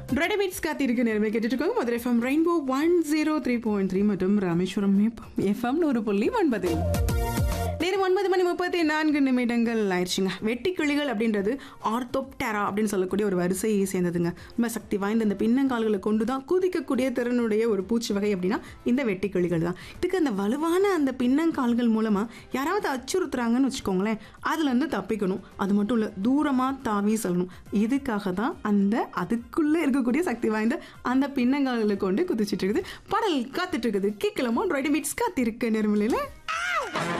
readymades காத்திருக்கு நேரமே கேட்டுட்டு இருக்கோங்க Madurai FM rainbow one zero three point three மற்றும் ராமேஸ்வரம் எஃப்எம் நூறு புள்ளி ஒன்பது நேரம் ஒன்பது மணி முப்பத்தி நான்கு நிமிடங்கள் ஆயிடுச்சுங்க வெட்டிக்கிளிகள் அப்படின்றது ஆர்த்தோப்டெரா அப்படின்னு சொல்லக்கூடிய ஒரு வரிசையை சேர்ந்ததுங்க ரொம்ப சக்தி வாய்ந்த இந்த பின்னங்கால்களை கொண்டு தான் குதிக்கக்கூடிய திறனுடைய ஒரு பூச்சி வகை அப்படின்னா இந்த வெட்டிக்கிளிகள் தான் இதுக்கு அந்த வலுவான அந்த பின்னங்கால்கள் மூலமாக யாராவது அச்சுறுத்துறாங்கன்னு வச்சுக்கோங்களேன் அதுலேருந்து தப்பிக்கணும் அது மட்டும் இல்லை தூரமாக தாவி செல்லணும் இதுக்காக தான் அந்த அதுக்குள்ளே இருக்கக்கூடிய சக்தி வாய்ந்த அந்த பின்னங்கால்களை கொண்டு குதிச்சிட்டு இருக்குது பாடல் காத்துட்டு இருக்குது கேட்கலாமா ரெடிமேட்ஸ் காத்திருக்கு நேர்மலையில்